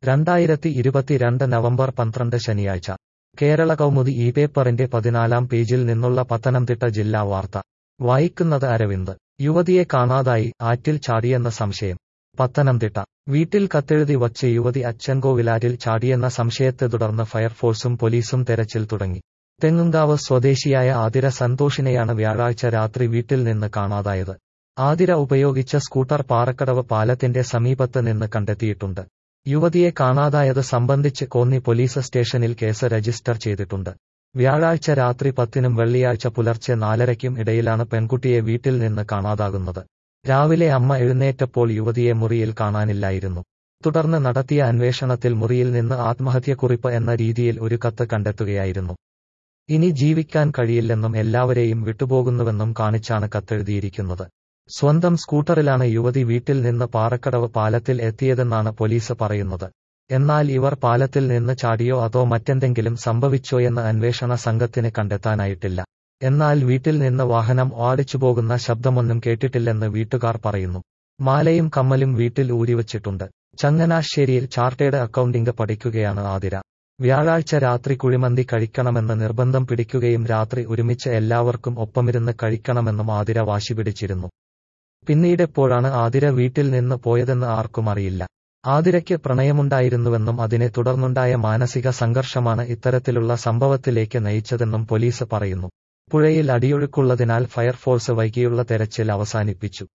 രണ്ടായിരത്തി ഇരുപത്തിരണ്ട് നവംബർ പന്ത്രണ്ട് ശനിയാഴ്ച കേരള കൗമുദി ഈ പേപ്പറിന്റെ പതിനാലാം പേജിൽ നിന്നുള്ള പത്തനംതിട്ട ജില്ലാ വാർത്ത വായിക്കുന്നത് അരവിന്ദ് യുവതിയെ കാണാതായി ആറ്റിൽ ചാടിയെന്ന സംശയം പത്തനംതിട്ട വീട്ടിൽ കത്തെഴുതി വച്ച് യുവതി അച്ചൻകോവിലാറ്റിൽ ചാടിയെന്ന സംശയത്തെ തുടർന്ന് ഫയർഫോഴ്സും പോലീസും തെരച്ചിൽ തുടങ്ങി തെങ്ങുംകാവ് സ്വദേശിയായ ആതിര സന്തോഷിനെയാണ് വ്യാഴാഴ്ച രാത്രി വീട്ടിൽ നിന്ന് കാണാതായത് ആതിര ഉപയോഗിച്ച സ്കൂട്ടർ പാറക്കടവ് പാലത്തിന്റെ സമീപത്ത് നിന്ന് കണ്ടെത്തിയിട്ടുണ്ട് യുവതിയെ കാണാതായത് സംബന്ധിച്ച് കോന്നി പോലീസ് സ്റ്റേഷനിൽ കേസ് രജിസ്റ്റർ ചെയ്തിട്ടുണ്ട് വ്യാഴാഴ്ച രാത്രി പത്തിനും വെള്ളിയാഴ്ച പുലർച്ചെ നാലരയ്ക്കും ഇടയിലാണ് പെൺകുട്ടിയെ വീട്ടിൽ നിന്ന് കാണാതാകുന്നത് രാവിലെ അമ്മ എഴുന്നേറ്റപ്പോൾ യുവതിയെ മുറിയിൽ കാണാനില്ലായിരുന്നു തുടർന്ന് നടത്തിയ അന്വേഷണത്തിൽ മുറിയിൽ നിന്ന് ആത്മഹത്യക്കുറിപ്പ് എന്ന രീതിയിൽ ഒരു കത്ത് കണ്ടെത്തുകയായിരുന്നു ഇനി ജീവിക്കാൻ കഴിയില്ലെന്നും എല്ലാവരെയും വിട്ടുപോകുന്നുവെന്നും കാണിച്ചാണ് കത്തെഴുതിയിരിക്കുന്നത് സ്വന്തം സ്കൂട്ടറിലാണ് യുവതി വീട്ടിൽ നിന്ന് പാറക്കടവ് പാലത്തിൽ എത്തിയതെന്നാണ് പോലീസ് പറയുന്നത് എന്നാൽ ഇവർ പാലത്തിൽ നിന്ന് ചാടിയോ അതോ മറ്റെന്തെങ്കിലും സംഭവിച്ചോയെന്ന് അന്വേഷണ സംഘത്തിന് കണ്ടെത്താനായിട്ടില്ല എന്നാൽ വീട്ടിൽ നിന്ന് വാഹനം ഓടിച്ചുപോകുന്ന ശബ്ദമൊന്നും കേട്ടിട്ടില്ലെന്ന് വീട്ടുകാർ പറയുന്നു മാലയും കമ്മലും വീട്ടിൽ ഊരിവച്ചിട്ടുണ്ട് ചങ്ങനാശ്ശേരിയിൽ ചാർട്ടേഡ് അക്കൗണ്ടിംഗ് പഠിക്കുകയാണ് ആതിര വ്യാഴാഴ്ച രാത്രി കുഴിമന്തി കഴിക്കണമെന്ന് നിർബന്ധം പിടിക്കുകയും രാത്രി ഒരുമിച്ച് എല്ലാവർക്കും ഒപ്പമിരുന്ന് കഴിക്കണമെന്നും ആതിര വാശി പിടിച്ചിരുന്നു പിന്നീടെപ്പോഴാണ് ആതിര വീട്ടിൽ നിന്ന് പോയതെന്ന് ആർക്കും അറിയില്ല ആതിരയ്ക്ക് പ്രണയമുണ്ടായിരുന്നുവെന്നും അതിനെ തുടർന്നുണ്ടായ മാനസിക സംഘർഷമാണ് ഇത്തരത്തിലുള്ള സംഭവത്തിലേക്ക് നയിച്ചതെന്നും പോലീസ് പറയുന്നു പുഴയിൽ അടിയൊഴുക്കുള്ളതിനാൽ ഫയർഫോഴ്സ് വൈകിയുള്ള തെരച്ചിൽ അവസാനിപ്പിച്ചു